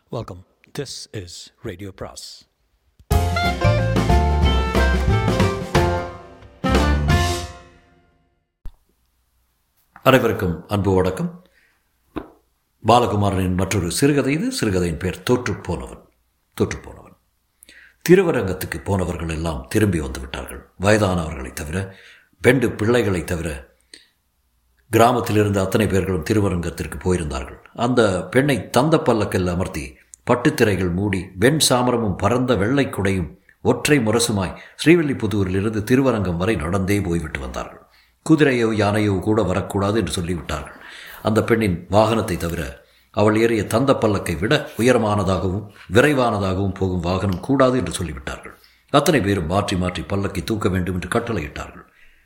Welcome. This is Radio Pras. அனைவருக்கும் அன்பு வணக்கம் பாலகுமாரனின் மற்றொரு சிறுகதை இது சிறுகதையின் பேர் தோற்றுப் போனவன் தோற்றுப் போனவன் திருவரங்கத்துக்கு போனவர்கள் எல்லாம் திரும்பி வந்து விட்டார்கள் வயதானவர்களைத் தவிர பெண்டு பிள்ளைகளைத் தவிர கிராமத்தில் இருந்த அத்தனை பேர்களும் திருவரங்கத்திற்கு போயிருந்தார்கள் அந்த பெண்ணை தந்த பல்லக்கில் அமர்த்தி பட்டுத்திரைகள் மூடி வெண் சாமரமும் பரந்த வெள்ளை குடையும் ஒற்றை முரசுமாய் ஸ்ரீவில்லிபுத்தூரிலிருந்து திருவரங்கம் வரை நடந்தே போய்விட்டு வந்தார்கள் குதிரையோ யானையோ கூட வரக்கூடாது என்று சொல்லிவிட்டார்கள் அந்த பெண்ணின் வாகனத்தை தவிர அவள் ஏறிய தந்த பல்லக்கை விட உயரமானதாகவும் விரைவானதாகவும் போகும் வாகனம் கூடாது என்று சொல்லிவிட்டார்கள் அத்தனை பேரும் மாற்றி மாற்றி பல்லக்கை தூக்க வேண்டும் என்று கட்டளையிட்டார்கள்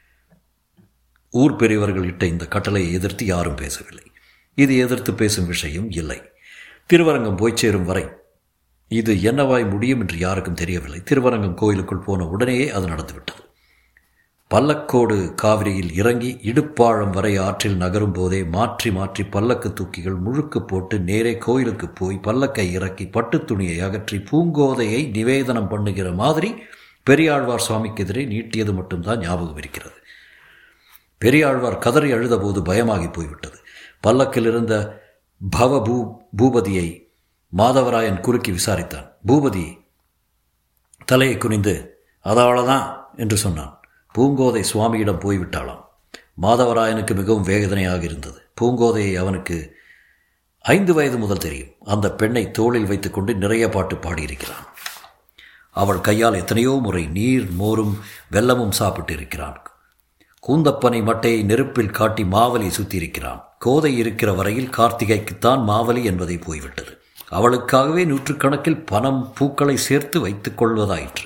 ஊர் பெரியவர்கள் இட்ட இந்த கட்டளையை எதிர்த்து யாரும் பேசவில்லை இது எதிர்த்து பேசும் விஷயம் இல்லை திருவரங்கம் போய் சேரும் வரை இது என்னவாய் முடியும் என்று யாருக்கும் தெரியவில்லை திருவரங்கம் கோயிலுக்குள் போன உடனேயே அது நடந்துவிட்டது பல்லக்கோடு காவிரியில் இறங்கி இடுப்பாழம் வரை ஆற்றில் நகரும் போதே மாற்றி மாற்றி பல்லக்கு தூக்கிகள் முழுக்கு போட்டு நேரே கோயிலுக்கு போய் பல்லக்கை இறக்கி பட்டுத் துணியை அகற்றி பூங்கோதையை நிவேதனம் பண்ணுகிற மாதிரி பெரியாழ்வார் சுவாமிக்கு எதிரே நீட்டியது மட்டும்தான் ஞாபகம் இருக்கிறது பெரியாழ்வார் கதறி அழுதபோது பயமாகி போய்விட்டது பல்லக்கில் இருந்த பவ பூ பூபதியை மாதவராயன் குறுக்கி விசாரித்தான் பூபதி தலையை குனிந்து அதாவளதான் என்று சொன்னான் பூங்கோதை சுவாமியிடம் போய்விட்டாளாம் மாதவராயனுக்கு மிகவும் வேதனையாக இருந்தது பூங்கோதையை அவனுக்கு ஐந்து வயது முதல் தெரியும் அந்த பெண்ணை தோளில் வைத்துக்கொண்டு நிறைய பாட்டு பாடியிருக்கிறான் அவள் கையால் எத்தனையோ முறை நீர் மோரும் வெல்லமும் சாப்பிட்டு இருக்கிறான் கூந்தப்பனை மட்டையை நெருப்பில் காட்டி மாவலி சுத்தியிருக்கிறான் கோதை இருக்கிற வரையில் கார்த்திகைக்குத்தான் மாவலி என்பதை போய்விட்டது அவளுக்காகவே நூற்றுக்கணக்கில் பணம் பூக்களை சேர்த்து வைத்துக் கொள்வதாயிற்று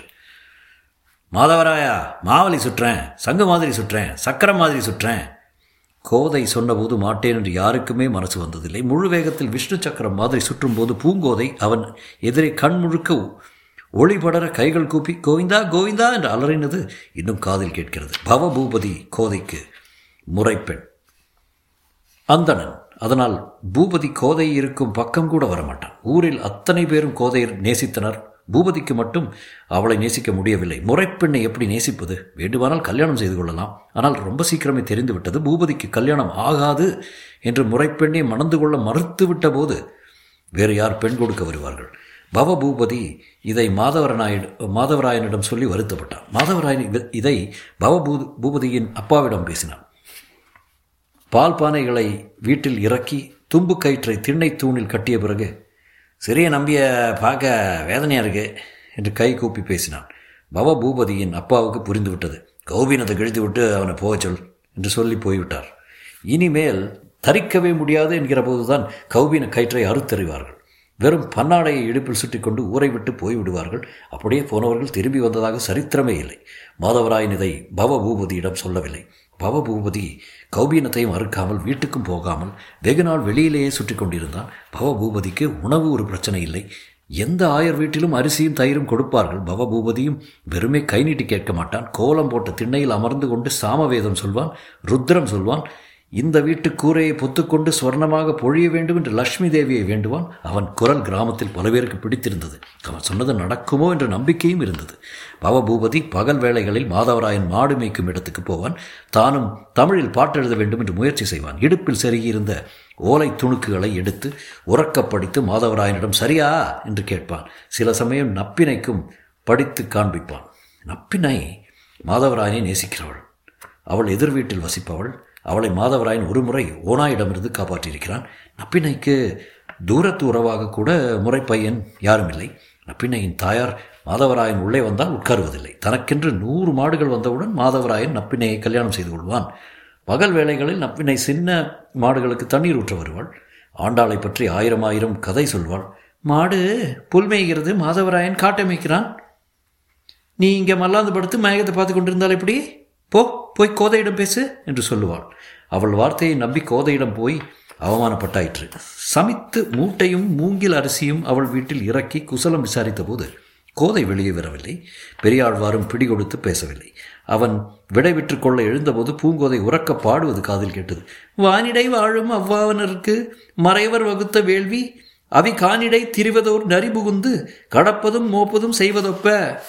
மாதவராயா மாவலி சுற்றேன் சங்கு மாதிரி சுற்றேன் சக்கரம் மாதிரி சுற்றேன் கோதை சொன்னபோது மாட்டேன் என்று யாருக்குமே மனசு வந்ததில்லை முழு வேகத்தில் விஷ்ணு சக்கரம் மாதிரி சுற்றும்போது பூங்கோதை அவன் எதிரே கண் முழுக்க ஒளிபடர கைகள் கூப்பி கோவிந்தா கோவிந்தா என்று அலறினது இன்னும் காதில் கேட்கிறது பவபூபதி கோதைக்கு முறைப்பெண் அந்தணன் அதனால் பூபதி கோதை இருக்கும் பக்கம் கூட வரமாட்டான் ஊரில் அத்தனை பேரும் கோதையை நேசித்தனர் பூபதிக்கு மட்டும் அவளை நேசிக்க முடியவில்லை முறைப்பெண்ணை எப்படி நேசிப்பது வேண்டுமானால் கல்யாணம் செய்து கொள்ளலாம் ஆனால் ரொம்ப சீக்கிரமே தெரிந்துவிட்டது பூபதிக்கு கல்யாணம் ஆகாது என்று முறைப்பெண்ணை மணந்து கொள்ள மறுத்துவிட்ட போது வேறு யார் பெண் கொடுக்க வருவார்கள் பவபூபதி இதை மாதவரனாயிட மாதவராயனிடம் சொல்லி வருத்தப்பட்டான் மாதவராயன் இதை பவபூ பூபதியின் அப்பாவிடம் பேசினான் பால் பானைகளை வீட்டில் இறக்கி தும்பு கயிற்றை திண்ணை தூணில் கட்டிய பிறகு சிறிய நம்பிய பார்க்க வேதனையாக இருக்கு என்று கை கூப்பி பேசினான் பவ பூபதியின் அப்பாவுக்கு புரிந்துவிட்டது கௌபீனத்தை கிழித்து விட்டு அவனை போகச் சொல் என்று சொல்லி போய்விட்டார் இனிமேல் தரிக்கவே முடியாது என்கிற போதுதான் கௌபீன கயிற்றை அறுத்தறிவார்கள் வெறும் பன்னாடையை இடுப்பில் சுட்டிக்கொண்டு ஊரை விட்டு போய்விடுவார்கள் அப்படியே போனவர்கள் திரும்பி வந்ததாக சரித்திரமே இல்லை மாதவராயன் இதை பவபூபதியிடம் சொல்லவில்லை பவபூபதி கௌபீனத்தையும் அறுக்காமல் வீட்டுக்கும் போகாமல் வெகு நாள் வெளியிலேயே சுற்றி கொண்டிருந்தான் பவபூபதிக்கு உணவு ஒரு பிரச்சனை இல்லை எந்த ஆயர் வீட்டிலும் அரிசியும் தயிரும் கொடுப்பார்கள் பவபூபதியும் வெறுமே கை நீட்டி கேட்க மாட்டான் கோலம் போட்ட திண்ணையில் அமர்ந்து கொண்டு சாமவேதம் சொல்வான் ருத்ரம் சொல்வான் இந்த வீட்டு கூரையை பொத்துக்கொண்டு ஸ்வர்ணமாக பொழிய வேண்டும் என்று லட்சுமி தேவியை வேண்டுவான் அவன் குரல் கிராமத்தில் பல பேருக்கு பிடித்திருந்தது அவன் சொன்னது நடக்குமோ என்ற நம்பிக்கையும் இருந்தது பவபூபதி பகல் வேளைகளில் மாதவராயன் மாடு மேய்க்கும் இடத்துக்கு போவான் தானும் தமிழில் பாட்டு எழுத வேண்டும் என்று முயற்சி செய்வான் இடுப்பில் செருகியிருந்த ஓலை துணுக்குகளை எடுத்து உறக்க படித்து மாதவராயனிடம் சரியா என்று கேட்பான் சில சமயம் நப்பினைக்கும் படித்து காண்பிப்பான் நப்பினை மாதவராயனை நேசிக்கிறவள் அவள் எதிர் வீட்டில் வசிப்பவள் அவளை மாதவராயன் ஒரு முறை ஓனாயிடமிருந்து காப்பாற்றியிருக்கிறான் நப்பினைக்கு தூரத்து உறவாக கூட முறைப்பையன் யாரும் இல்லை நப்பினையின் தாயார் மாதவராயன் உள்ளே வந்தால் உட்காருவதில்லை தனக்கென்று நூறு மாடுகள் வந்தவுடன் மாதவராயன் நப்பினையை கல்யாணம் செய்து கொள்வான் பகல் வேளைகளில் நப்பினை சின்ன மாடுகளுக்கு தண்ணீர் ஊற்ற வருவாள் ஆண்டாளை பற்றி ஆயிரம் ஆயிரம் கதை சொல்வாள் மாடு புல் மேய்கிறது மாதவராயன் காட்டை மேய்க்கிறான் நீ இங்கே மல்லாந்து படுத்து மயக்கத்தை பார்த்து கொண்டிருந்தால் எப்படி போ போய் கோதையிடம் பேசு என்று சொல்லுவாள் அவள் வார்த்தையை நம்பி கோதையிடம் போய் அவமானப்பட்டாயிற்று சமைத்து மூட்டையும் மூங்கில் அரிசியும் அவள் வீட்டில் இறக்கி குசலம் விசாரித்த போது கோதை வெளியே வரவில்லை பெரியாழ்வாரும் பிடி கொடுத்து பேசவில்லை அவன் விடை விற்று கொள்ள எழுந்தபோது பூங்கோதை உறக்க பாடுவது காதில் கேட்டது வானிடை வாழும் அவ்வாவனருக்கு மறைவர் வகுத்த வேள்வி அவி காணிடை திரிவதோர் நரி புகுந்து கடப்பதும் மோப்பதும் செய்வதொப்ப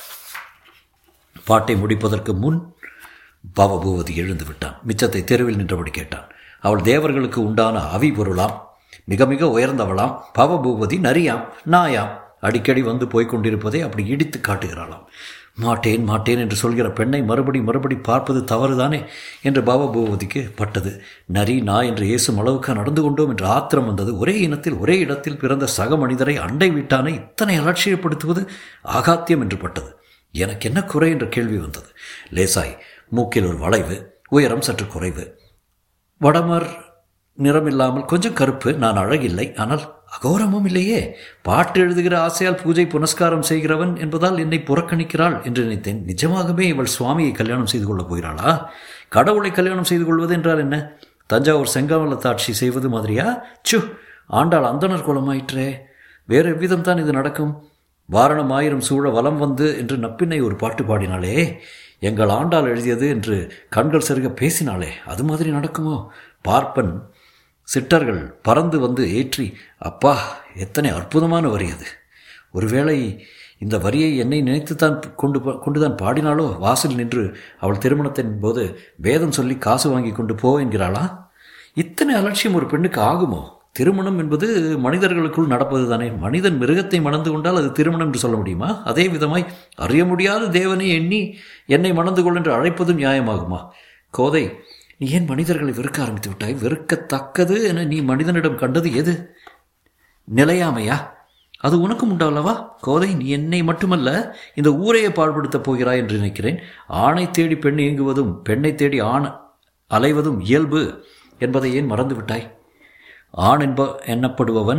பாட்டை முடிப்பதற்கு முன் பவபூவதி எழுந்து விட்டான் மிச்சத்தை தெருவில் நின்றபடி கேட்டான் அவள் தேவர்களுக்கு உண்டான அவி பொருளாம் மிக மிக உயர்ந்தவளாம் பவபூவதி நரியாம் நாயாம் அடிக்கடி வந்து போய்க் கொண்டிருப்பதை அப்படி இடித்து காட்டுகிறாளாம் மாட்டேன் மாட்டேன் என்று சொல்கிற பெண்ணை மறுபடி மறுபடி பார்ப்பது தவறுதானே என்று பவபூவதிக்கு பட்டது நரி நாய் என்று ஏசும் அளவுக்கு நடந்து கொண்டோம் என்று ஆத்திரம் வந்தது ஒரே இனத்தில் ஒரே இடத்தில் பிறந்த சக மனிதரை அண்டை வீட்டானை இத்தனை அலட்சியப்படுத்துவது ஆகாத்தியம் என்று பட்டது எனக்கு என்ன குறை என்ற கேள்வி வந்தது லேசாய் மூக்கில் ஒரு வளைவு உயரம் சற்று குறைவு வடமர் நிறமில்லாமல் கொஞ்சம் கருப்பு நான் அழகில்லை ஆனால் அகோரமும் இல்லையே பாட்டு எழுதுகிற ஆசையால் பூஜை புனஸ்காரம் செய்கிறவன் என்பதால் என்னை புறக்கணிக்கிறாள் என்று நினைத்தேன் நிஜமாகவே இவள் சுவாமியை கல்யாணம் செய்து கொள்ளப் போகிறாளா கடவுளை கல்யாணம் செய்து கொள்வது என்றால் என்ன தஞ்சாவூர் செங்காமலத்தாட்சி செய்வது மாதிரியா சு ஆண்டாள் அந்தனர் குலமாயிற்றே வேறு எவ்விதம் தான் இது நடக்கும் வாரணம் ஆயிரம் சூழ வலம் வந்து என்று நப்பினை ஒரு பாட்டு பாடினாளே எங்கள் ஆண்டாள் எழுதியது என்று கண்கள் செருக பேசினாளே அது மாதிரி நடக்குமோ பார்ப்பன் சிட்டர்கள் பறந்து வந்து ஏற்றி அப்பா எத்தனை அற்புதமான வரி அது ஒருவேளை இந்த வரியை என்னை நினைத்துத்தான் கொண்டு கொண்டுதான் பாடினாலோ வாசல் நின்று அவள் திருமணத்தின் போது வேதம் சொல்லி காசு வாங்கி கொண்டு போ என்கிறாளா இத்தனை அலட்சியம் ஒரு பெண்ணுக்கு ஆகுமோ திருமணம் என்பது மனிதர்களுக்குள் நடப்பது தானே மனிதன் மிருகத்தை மணந்து கொண்டால் அது திருமணம் என்று சொல்ல முடியுமா அதே விதமாய் அறிய முடியாத தேவனை எண்ணி என்னை மணந்து கொள் என்று அழைப்பதும் நியாயமாகுமா கோதை நீ ஏன் மனிதர்களை வெறுக்க ஆரம்பித்து விட்டாய் வெறுக்கத்தக்கது என நீ மனிதனிடம் கண்டது எது நிலையாமையா அது உனக்கும் உண்டாவல்லவா கோதை நீ என்னை மட்டுமல்ல இந்த ஊரையே பாழ்படுத்தப் போகிறாய் என்று நினைக்கிறேன் ஆணை தேடி பெண் இயங்குவதும் பெண்ணை தேடி ஆண் அலைவதும் இயல்பு என்பதை ஏன் மறந்து விட்டாய் ஆண் என்ப எண்ணப்படுபவன்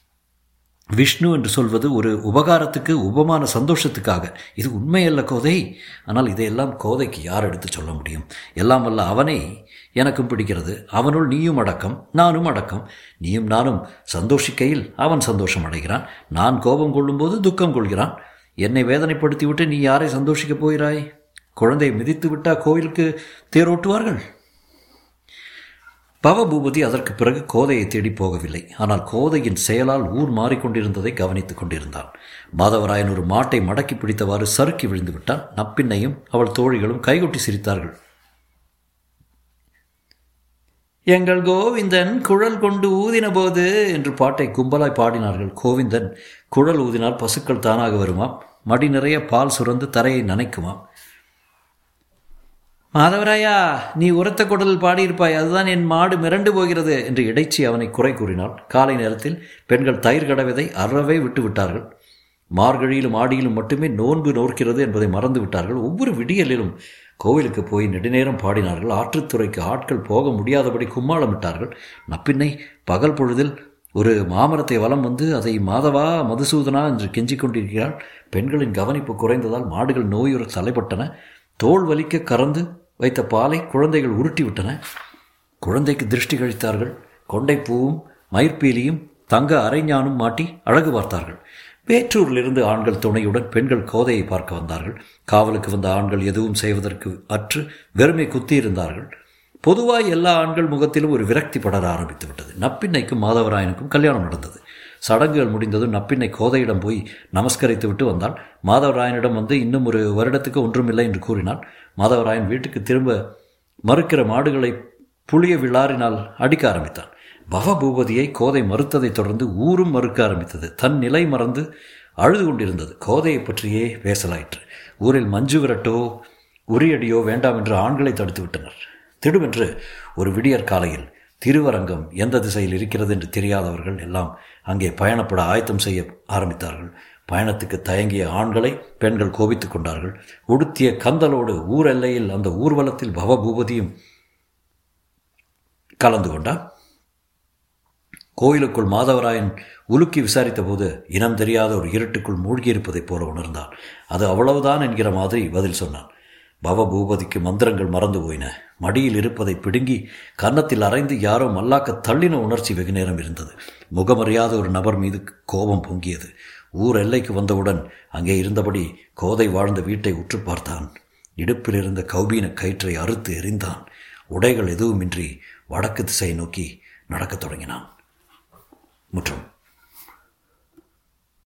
விஷ்ணு என்று சொல்வது ஒரு உபகாரத்துக்கு உபமான சந்தோஷத்துக்காக இது உண்மையல்ல கோதை ஆனால் இதையெல்லாம் கோதைக்கு யார் எடுத்து சொல்ல முடியும் எல்லாம் வல்ல அவனை எனக்கும் பிடிக்கிறது அவனுள் நீயும் அடக்கம் நானும் அடக்கம் நீயும் நானும் சந்தோஷிக்கையில் அவன் சந்தோஷம் அடைகிறான் நான் கோபம் கொள்ளும்போது துக்கம் கொள்கிறான் என்னை வேதனைப்படுத்திவிட்டு நீ யாரை சந்தோஷிக்கப் போகிறாய் குழந்தையை மிதித்து விட்டா கோயிலுக்கு தேரோட்டுவார்கள் பவபூபதி அதற்கு பிறகு கோதையை தேடி போகவில்லை ஆனால் கோதையின் செயலால் ஊர் மாறிக்கொண்டிருந்ததை கவனித்துக் கொண்டிருந்தான் மாதவராயன் ஒரு மாட்டை மடக்கி பிடித்தவாறு சறுக்கி விழுந்து விட்டான் நப்பின்னையும் அவள் தோழிகளும் கைகொட்டி சிரித்தார்கள் எங்கள் கோவிந்தன் குழல் கொண்டு ஊதின போது என்று பாட்டை கும்பலாய் பாடினார்கள் கோவிந்தன் குழல் ஊதினால் பசுக்கள் தானாக வருமாம் மடி நிறைய பால் சுரந்து தரையை நனைக்குமாம் மாதவராயா நீ உரத்த குடலில் பாடியிருப்பாய் அதுதான் என் மாடு மிரண்டு போகிறது என்று இடைச்சி அவனை குறை கூறினாள் காலை நேரத்தில் பெண்கள் தயிர் கடவதை அறவே விட்டு விட்டார்கள் மார்கழியிலும் ஆடியிலும் மட்டுமே நோன்பு நோக்கிறது என்பதை மறந்து விட்டார்கள் ஒவ்வொரு விடியலிலும் கோவிலுக்கு போய் நெடுநேரம் பாடினார்கள் ஆற்றுத்துறைக்கு ஆட்கள் போக முடியாதபடி கும்மாளமிட்டார்கள் நப்பின்னை பகல் பொழுதில் ஒரு மாமரத்தை வலம் வந்து அதை மாதவா மதுசூதனா என்று கெஞ்சிக் கொண்டிருக்கிறாள் பெண்களின் கவனிப்பு குறைந்ததால் மாடுகள் நோயுற தலைப்பட்டன தோல் வலிக்க கறந்து வைத்த பாலை குழந்தைகள் உருட்டி விட்டன குழந்தைக்கு திருஷ்டி கழித்தார்கள் கொண்டைப்பூவும் மயிர்பீலியும் தங்க அரைஞானும் மாட்டி அழகு பார்த்தார்கள் வேற்றூரிலிருந்து ஆண்கள் துணையுடன் பெண்கள் கோதையை பார்க்க வந்தார்கள் காவலுக்கு வந்த ஆண்கள் எதுவும் செய்வதற்கு அற்று வெறுமை குத்தியிருந்தார்கள் பொதுவாய் எல்லா ஆண்கள் முகத்திலும் ஒரு விரக்தி படர ஆரம்பித்து விட்டது நப்பின்னைக்கும் மாதவராயனுக்கும் கல்யாணம் நடந்தது சடங்குகள் முடிந்ததும் நப்பின்னை கோதையிடம் போய் நமஸ்கரித்து விட்டு வந்தால் மாதவராயனிடம் வந்து இன்னும் ஒரு வருடத்துக்கு ஒன்றுமில்லை என்று கூறினாள் மாதவராயன் வீட்டுக்கு திரும்ப மறுக்கிற மாடுகளை புளிய விழாரினால் அடிக்க ஆரம்பித்தான் பவபூபதியை கோதை மறுத்ததைத் தொடர்ந்து ஊரும் மறுக்க ஆரம்பித்தது தன் நிலை மறந்து அழுது கொண்டிருந்தது கோதையை பற்றியே பேசலாயிற்று ஊரில் மஞ்சு விரட்டோ உரியடியோ வேண்டாம் என்று ஆண்களை தடுத்து விட்டனர் திடுமென்று ஒரு விடியற் காலையில் திருவரங்கம் எந்த திசையில் இருக்கிறது என்று தெரியாதவர்கள் எல்லாம் அங்கே பயணப்பட ஆயத்தம் செய்ய ஆரம்பித்தார்கள் பயணத்துக்கு தயங்கிய ஆண்களை பெண்கள் கோபித்துக் கொண்டார்கள் உடுத்திய கந்தலோடு ஊர் எல்லையில் அந்த ஊர்வலத்தில் பவபூபதியும் கலந்து கொண்டார் கோயிலுக்குள் மாதவராயன் உலுக்கி விசாரித்த போது இனம் தெரியாத ஒரு இருட்டுக்குள் மூழ்கியிருப்பதைப் போல உணர்ந்தான் அது அவ்வளவுதான் என்கிற மாதிரி பதில் சொன்னான் பவபூபதிக்கு மந்திரங்கள் மறந்து போயின மடியில் இருப்பதை பிடுங்கி கன்னத்தில் அரைந்து யாரோ மல்லாக்க தள்ளின உணர்ச்சி வெகு நேரம் இருந்தது முகமறியாத ஒரு நபர் மீது கோபம் பொங்கியது ஊர் எல்லைக்கு வந்தவுடன் அங்கே இருந்தபடி கோதை வாழ்ந்த வீட்டை உற்று பார்த்தான் இடுப்பில் இருந்த கௌபீன கயிற்றை அறுத்து எறிந்தான் உடைகள் எதுவுமின்றி வடக்கு திசையை நோக்கி நடக்கத் தொடங்கினான் முற்றும்